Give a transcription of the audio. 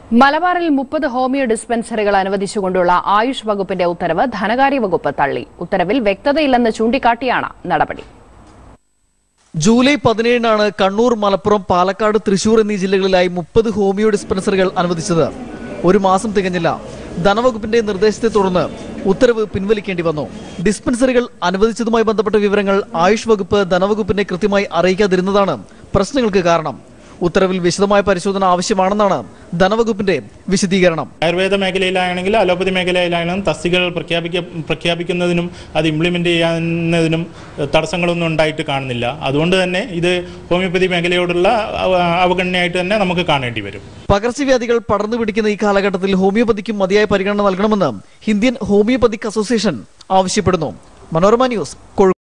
മലബാറിൽ മുപ്പത് ഹോമിയോ ഡിസ്പെൻസറികൾ അനുവദിച്ചുകൊണ്ടുള്ള ആയുഷ് വകുപ്പിന്റെ ഉത്തരവ് ധനകാര്യ വകുപ്പ് തള്ളി ഉത്തരവിൽ വ്യക്തതയില്ലെന്ന് ചൂണ്ടിക്കാട്ടിയാണ് നടപടി ജൂലൈ പതിനേഴിനാണ് കണ്ണൂർ മലപ്പുറം പാലക്കാട് തൃശൂർ എന്നീ ജില്ലകളിലായി മുപ്പത് ഹോമിയോ ഡിസ്പെൻസറികൾ അനുവദിച്ചത് ഒരു മാസം തികഞ്ഞില്ല ധനവകുപ്പിന്റെ നിർദ്ദേശത്തെ തുടർന്ന് ഉത്തരവ് പിൻവലിക്കേണ്ടി വന്നു ഡിസ്പെൻസറികൾ അനുവദിച്ചതുമായി ബന്ധപ്പെട്ട വിവരങ്ങൾ ആയുഷ് വകുപ്പ് ധനവകുപ്പിനെ കൃത്യമായി അറിയിക്കാതിരുന്നതാണ് പ്രശ്നങ്ങൾക്ക് കാരണം ഉത്തരവിൽ വിശദമായ പരിശോധന ആവശ്യമാണെന്നാണ് ധനവകുപ്പിന്റെ വിശദീകരണം ആയുർവേദ മേഖലയിലാണെങ്കിൽ അലോപ്പതി മേഖലയിലാണെങ്കിലും തസ്തികകൾ പ്രഖ്യാപിക്ക പ്രഖ്യാപിക്കുന്നതിനും അത് ഇംപ്ലിമെൻ്റ് ചെയ്യുന്നതിനും തടസ്സങ്ങളൊന്നും ഉണ്ടായിട്ട് കാണുന്നില്ല അതുകൊണ്ട് തന്നെ ഇത് ഹോമിയോപ്പതി മേഖലയോടുള്ള അവ- അവഗണനയായിട്ട് തന്നെ നമുക്ക് കാണേണ്ടി വരും പകർച്ചവ്യാധികൾ പടർന്നു പിടിക്കുന്ന ഈ കാലഘട്ടത്തിൽ ഹോമിയോപ്പതിക്കും മതിയായ പരിഗണന നൽകണമെന്ന് ഇന്ത്യൻ ഹോമിയോപ്പതിക് അസോസിയേഷൻ ആവശ്യപ്പെടുന്നു മനോരമ ന്യൂസ് കോഴിക്കോട്